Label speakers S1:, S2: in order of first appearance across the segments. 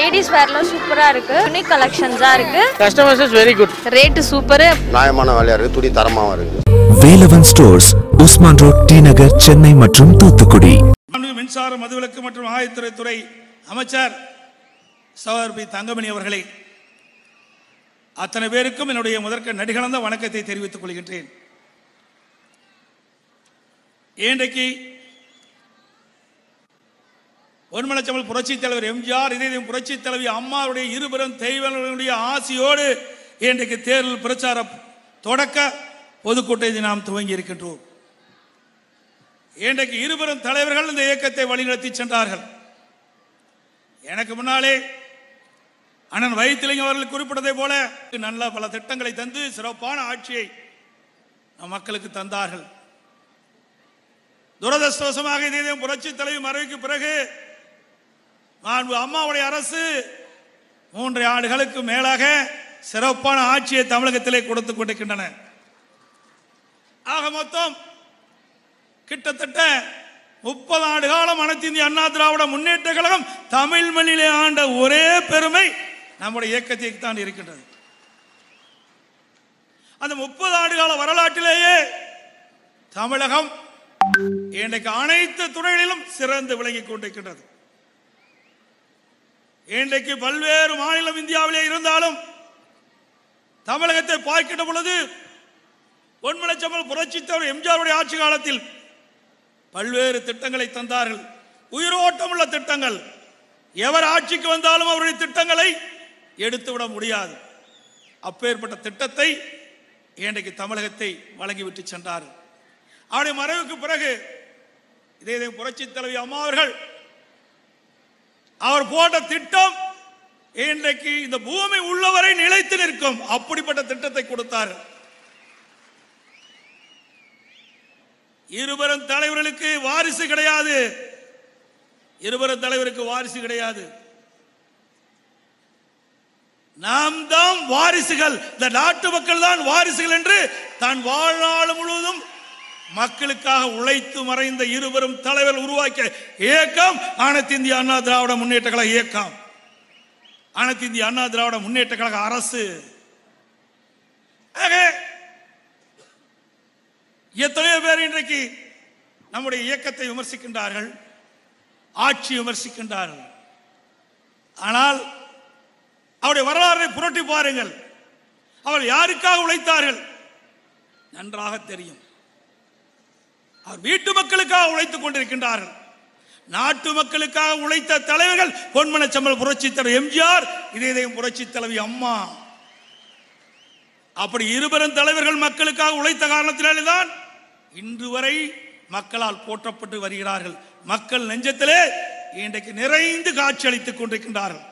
S1: Ladies வேர்லாம் சூப்பரா இருக்கு unique கலெக்ஷன்ஸா இருக்கு
S2: customers is very good
S1: rate super
S3: நியாயமான விலையா இருக்குது துணி தரமாகவும் இருக்குது
S4: Velavan stores Usman road T Nagar Chennai மற்றும் தூத்துக்குடி
S5: மாண்புமிகு மின்சார மதுவிலக்கு மற்றும் ஆயத்துறை துறை அமைச்சர் சகோதரர் பி தங்கமணி அவர்களை அத்தனை பேருக்கும் என்னுடைய முதற்க நடிகலந்த வணக்கத்தை தெரிவித்துக் கொள்கின்றேன் இன்றைக்கு ஒன்மலச்சமல் புரட்சித் தலைவர் எம்ஜிஆர் இதயம் புரட்சித் தலைவி அம்மாவுடைய இருபெரும் தெய்வங்களுடைய ஆசியோடு இன்றைக்கு தேர்தல் பிரச்சார தொடக்க பொதுக்கூட்டத்தை நாம் துவங்கி இருக்கின்றோம் இன்றைக்கு இருவரும் தலைவர்கள் இந்த இயக்கத்தை வழிநடத்தி சென்றார்கள் எனக்கு முன்னாலே அண்ணன் வைத்திலிங்கம் அவர்கள் குறிப்பிட்டதை போல நல்ல பல திட்டங்களை தந்து சிறப்பான ஆட்சியை நம் மக்களுக்கு தந்தார்கள் துரதிருஷ்டவசமாக இதே புரட்சி தலைவி மறைவுக்கு பிறகு மாண்பு அம்மாவுடைய அரசு மூன்று ஆண்டுகளுக்கு மேலாக சிறப்பான ஆட்சியை தமிழகத்திலே கொடுத்துக் கொண்டிருக்கின்றன ஆக மொத்தம் கிட்டத்தட்ட முப்பது ஆண்டு காலம் அனைத்து இந்திய அண்ணா திராவிட முன்னேற்ற கழகம் தமிழ் மண்ணிலே ஆண்ட ஒரே பெருமை நம்முடைய இயக்கத்திற்கு தான் இருக்கின்றது அந்த முப்பது ஆண்டு கால வரலாற்றிலேயே தமிழகம் இன்றைக்கு அனைத்து துறைகளிலும் சிறந்து விளங்கிக் கொண்டிருக்கின்றது இன்றைக்கு பல்வேறு மாநிலம் இந்தியாவிலே இருந்தாலும் தமிழகத்தை பார்க்கின்ற பொழுது பொன்மலைச்சம்பல் புரட்சித்தவர் எம்ஜிஆருடைய ஆட்சி காலத்தில் பல்வேறு திட்டங்களை தந்தார்கள் உயிரோட்டமுள்ள திட்டங்கள் எவர் ஆட்சிக்கு வந்தாலும் அவருடைய திட்டங்களை எடுத்துவிட முடியாது அப்பேற்பட்ட திட்டத்தை இன்றைக்கு தமிழகத்தை வழங்கிவிட்டு சென்றார்கள் அவருடைய மறைவுக்கு பிறகு இதே இதே புரட்சி தலைவி அம்மா அவர்கள் அவர் போட்ட திட்டம் இன்றைக்கு இந்த பூமி உள்ளவரை நிலைத்து நிற்கும் அப்படிப்பட்ட திட்டத்தை கொடுத்தார்கள் இருவரும் தலைவர்களுக்கு வாரிசு கிடையாது இருவரும் தலைவருக்கு வாரிசு கிடையாது நாம் தான் வாரிசுகள் இந்த நாட்டு மக்கள் தான் வாரிசுகள் என்று தான் வாழ்நாள் முழுவதும் மக்களுக்காக உழைத்து மறைந்த இருவரும் தலைவர் உருவாக்கிய இயக்கம் அனைத்து இந்திய அண்ணா திராவிட முன்னேற்ற கழக இயக்கம் அனைத்து இந்திய அண்ணா திராவிட முன்னேற்ற கழக அரசு ஆக எத்தனையோ பேர் இன்றைக்கு நம்முடைய இயக்கத்தை விமர்சிக்கின்றார்கள் ஆட்சி விமர்சிக்கின்றார்கள் ஆனால் அவருடைய வரலாறை புரட்டி பாருங்கள் அவர் யாருக்காக உழைத்தார்கள் நன்றாக தெரியும் அவர் வீட்டு மக்களுக்காக உழைத்துக் கொண்டிருக்கின்றார்கள் நாட்டு மக்களுக்காக உழைத்த தலைவர்கள் பொன்மனச்சம்பல் புரட்சி தலைவர் எம்ஜிஆர் இதயம் புரட்சி தலைவி அம்மா அப்படி இருவரும் தலைவர்கள் மக்களுக்காக உழைத்த காரணத்தினாலே தான் இன்று வரை மக்களால் போற்றப்பட்டு வருகிறார்கள் மக்கள் நெஞ்சத்திலே இன்றைக்கு நிறைந்து காட்சியளித்துக் கொண்டிருக்கின்றார்கள்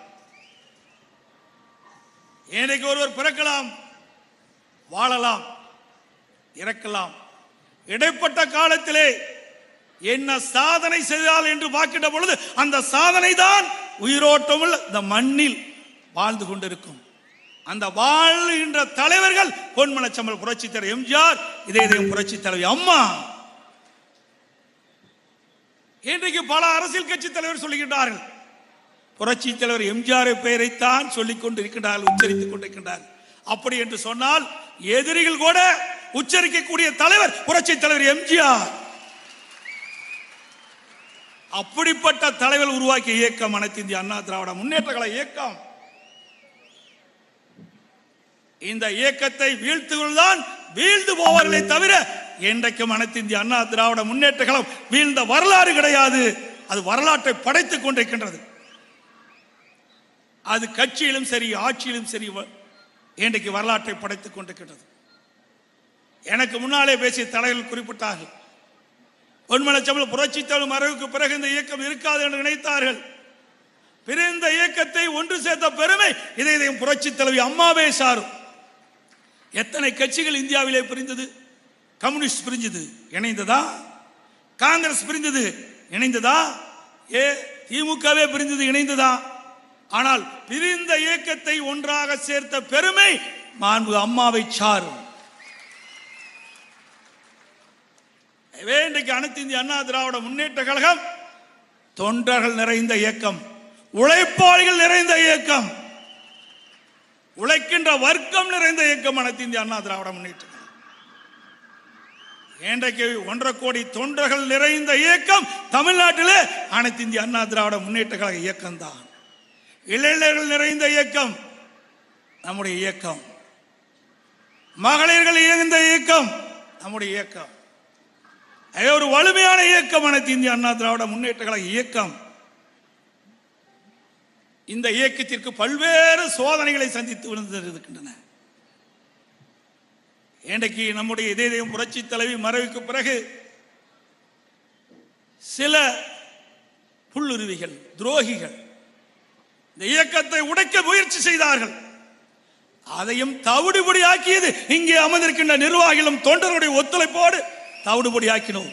S5: இன்றைக்கு ஒருவர் பிறக்கலாம் வாழலாம் இறக்கலாம் இடைப்பட்ட காலத்திலே என்ன சாதனை செய்தால் என்று பார்க்கின்ற பொழுது அந்த சாதனை தான் உயிரோட்டமுள்ள இந்த மண்ணில் வாழ்ந்து கொண்டிருக்கும் அந்த வாழ்கின்ற தலைவர்கள் பொன்மனச்சம்பல் புரட்சி தலைவர் எம்ஜிஆர் இதே இதயம் புரட்சி தலைவி அம்மா இன்றைக்கு பல அரசியல் கட்சி தலைவர் சொல்லுகின்றார்கள் புரட்சி தலைவர் எம்ஜிஆர் பெயரைத்தான் சொல்லிக் கொண்டிருக்கின்றார்கள் உச்சரித்துக் கொண்டிருக்கின்றார்கள் அப்படி என்று சொன்னால் எதிரிகள் கூட உச்சரிக்கக்கூடிய தலைவர் புரட்சி தலைவர் எம்ஜிஆர் அப்படிப்பட்ட தலைவர் உருவாக்கிய இயக்கம் அனைத்து இந்திய அண்ணா திராவிட முன்னேற்ற கழக இயக்கம் இந்த இயக்கத்தை வீழ்த்துவதுதான் வீழ்ந்து போவார்களே தவிர என்றைக்கும் அனைத்து இந்திய அண்ணா திராவிட முன்னேற்ற கழகம் வீழ்ந்த வரலாறு கிடையாது அது வரலாற்றை படைத்துக் கொண்டிருக்கின்றது அது கட்சியிலும் சரி ஆட்சியிலும் சரி வ- இன்றைக்கு வரலாற்றை படைத்துக் கொண்டிருக்கின்றது எனக்கு முன்னாலே பேசிய தலைவர்கள் குறிப்பிட்டார்கள் பொன்மலச்சம்பல் புரட்சி தலைவர் மறைவுக்கு பிறகு இந்த இயக்கம் இருக்காது என்று நினைத்தார்கள் பிரிந்த இயக்கத்தை ஒன்று சேர்த்த பெருமை இதை இதையும் புரட்சி தலைவி அம்மாவே சாரும் எத்தனை கட்சிகள் இந்தியாவிலே பிரிந்தது கம்யூனிஸ்ட் பிரிஞ்சது இணைந்ததா காங்கிரஸ் பிரிந்தது இணைந்ததா ஏ திமுகவே பிரிந்தது இணைந்ததா ஆனால் பிரிந்த இயக்கத்தை ஒன்றாக சேர்த்த பெருமை மாண்பு அம்மாவை சாரும் எனவே இன்றைக்கு அனைத்து இந்திய அண்ணா திராவிட முன்னேற்ற கழகம் தொண்டர்கள் நிறைந்த இயக்கம் உழைப்பாளிகள் நிறைந்த இயக்கம் உழைக்கின்ற வர்க்கம் நிறைந்த இயக்கம் அனைத்து இந்திய அண்ணா திராவிட முன்னேற்ற கழகம். இன்றைக்கு ஒன்றரை கோடி தொண்டர்கள் நிறைந்த இயக்கம் தமிழ்நாட்டிலே அனைத்து இந்திய அண்ணா திராவிட முன்னேற்ற கழக இயக்கம் தான் இளைஞர்கள் நிறைந்த இயக்கம் நம்முடைய இயக்கம் மகளிர்கள் இயந்த இயக்கம் நம்முடைய இயக்கம் அது ஒரு வலிமையான இயக்கம் அனைத்து இந்திய அண்ணா திராவிட முன்னேற்ற கழக இயக்கம் இந்த இயக்கத்திற்கு பல்வேறு சோதனைகளை சந்தித்து விழுந்திருக்கின்றன இன்றைக்கு நம்முடைய இதயம் புரட்சி தலைவி மறைவுக்கு பிறகு சில புல்லுருவிகள் துரோகிகள் இந்த இயக்கத்தை உடைக்க முயற்சி செய்தார்கள் அதையும் தவிடுபடி ஆக்கியது இங்கே அமர்ந்திருக்கின்ற நிர்வாகிகளும் தொண்டர்களுடைய ஒத்துழைப்போடு தவிடுபடி ஆக்கினோம்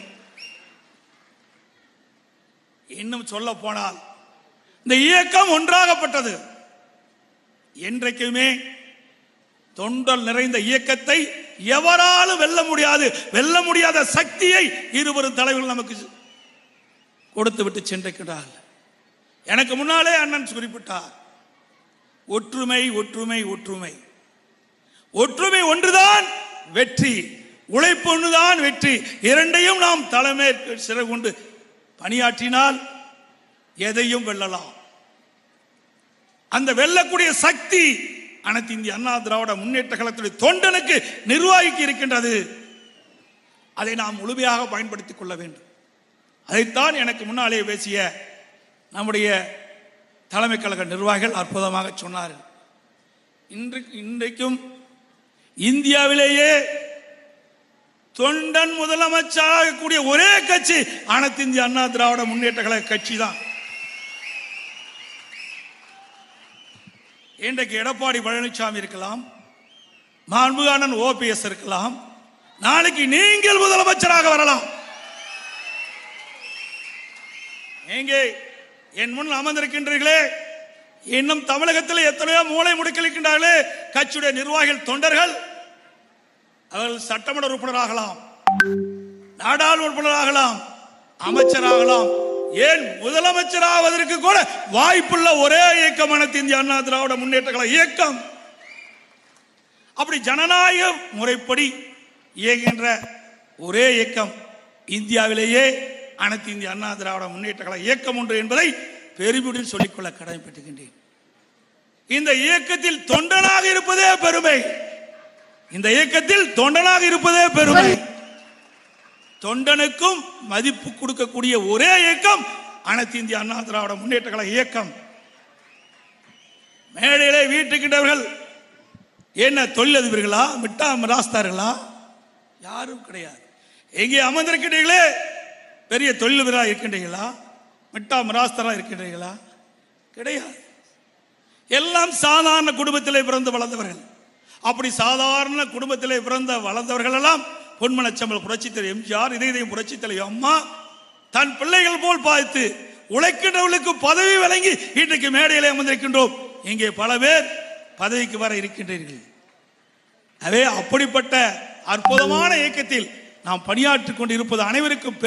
S5: இன்னும் சொல்ல போனால் இந்த இயக்கம் ஒன்றாகப்பட்டது என்றைக்குமே தொண்டல் நிறைந்த இயக்கத்தை எவராலும் வெல்ல முடியாது வெல்ல முடியாத சக்தியை இருவரும் தலைவர்கள் நமக்கு கொடுத்து விட்டு சென்றிருக்கிறார்கள் எனக்கு முன்னாலே அண்ணன் குறிப்பிட்டார் ஒற்றுமை ஒற்றுமை ஒற்றுமை ஒற்றுமை ஒன்றுதான் வெற்றி உழைப்பு ஒன்றுதான் வெற்றி இரண்டையும் நாம் தலைமை சிறை கொண்டு பணியாற்றினால் எதையும் வெல்லலாம் அந்த வெல்லக்கூடிய சக்தி அனைத்து இந்திய அண்ணா திராவிட முன்னேற்ற கழகத்துடைய தொண்டனுக்கு நிர்வாகிக்கு இருக்கின்றது அதை நாம் முழுமையாக பயன்படுத்திக் கொள்ள வேண்டும் அதைத்தான் எனக்கு முன்னாலே பேசிய நம்முடைய தலைமை கழக நிர்வாகிகள் அற்புதமாக சொன்னார்கள் இன்று இன்றைக்கும் இந்தியாவிலேயே தொண்டன் முதலமைச்சராக கூடிய ஒரே கட்சி அனைத்து இந்திய அண்ணா திராவிட முன்னேற்ற கழக கட்சி தான் இன்றைக்கு எடப்பாடி பழனிசாமி இருக்கலாம் மாண்புகானன் ஓபிஎஸ் இருக்கலாம் நாளைக்கு நீங்கள் முதலமைச்சராக வரலாம் எங்கே என் முன் அமர்ந்திருக்கின்றீர்களே இன்னும் தமிழகத்தில் எத்தனையோ மூளை முடுக்கிருக்கின்றார்களே கட்சியுடைய நிர்வாகிகள் தொண்டர்கள் அவர்கள் சட்டமன்ற உறுப்பினராகலாம் நாடாளுமன்ற உறுப்பினராகலாம் அமைச்சராகலாம் ஏன் முதலமைச்சராவதற்கு கூட வாய்ப்புள்ள ஒரே இயக்கம் அனைத்து இந்திய அண்ணா திராவிட முன்னேற்ற கழக இயக்கம் அப்படி ஜனநாயக முறைப்படி இயங்குகின்ற ஒரே இயக்கம் இந்தியாவிலேயே அனைத்து இந்திய அண்ணா திராவிட முன்னேற்ற கழக இயக்கம் ஒன்று என்பதை பெருமையுடன் சொல்லிக்கொள்ள கடமைப்பட்டுகின்றேன் இந்த இயக்கத்தில் தொண்டனாக இருப்பதே பெருமை இந்த இயக்கத்தில் தொண்டனாக இருப்பதே பெருமை தொண்டனுக்கும் மதிப்பு கொடுக்கக்கூடிய ஒரே இயக்கம் அனைத்து இந்திய அண்ணா திராவிட முன்னேற்ற கழக இயக்கம் மேடையிலே வீட்டுக்கிட்டவர்கள் என்ன தொழிலதிபர்களா மிட்டா ராஸ்தார்களா யாரும் கிடையாது எங்கே அமர்ந்திருக்கின்றீர்களே பெரிய தொழிலதிபராக இருக்கின்றீர்களா மிட்டா மிராஸ்தரா இருக்கின்றீர்களா கிடையாது எல்லாம் சாதாரண குடும்பத்திலே பிறந்து வளர்ந்தவர்கள் அப்படி சாதாரண குடும்பத்திலே பிறந்த வளர்ந்தவர்கள் எல்லாம் பொன்மனச்சம்பல் புரட்சித்தலை எம்ஜிஆர் இதயம் புரட்சித்தலை அம்மா தன் பிள்ளைகள் போல் பார்த்து உழைக்கின்றவர்களுக்கு பதவி வழங்கி இன்றைக்கு மேடையிலே அமர்ந்திருக்கின்றோம் இங்கே பல பேர் பதவிக்கு வர இருக்கின்றீர்கள் அதே அப்படிப்பட்ட அற்புதமான இயக்கத்தில் நாம் பணியாற்றிக் கொண்டு இருப்பது அனைவருக்கும்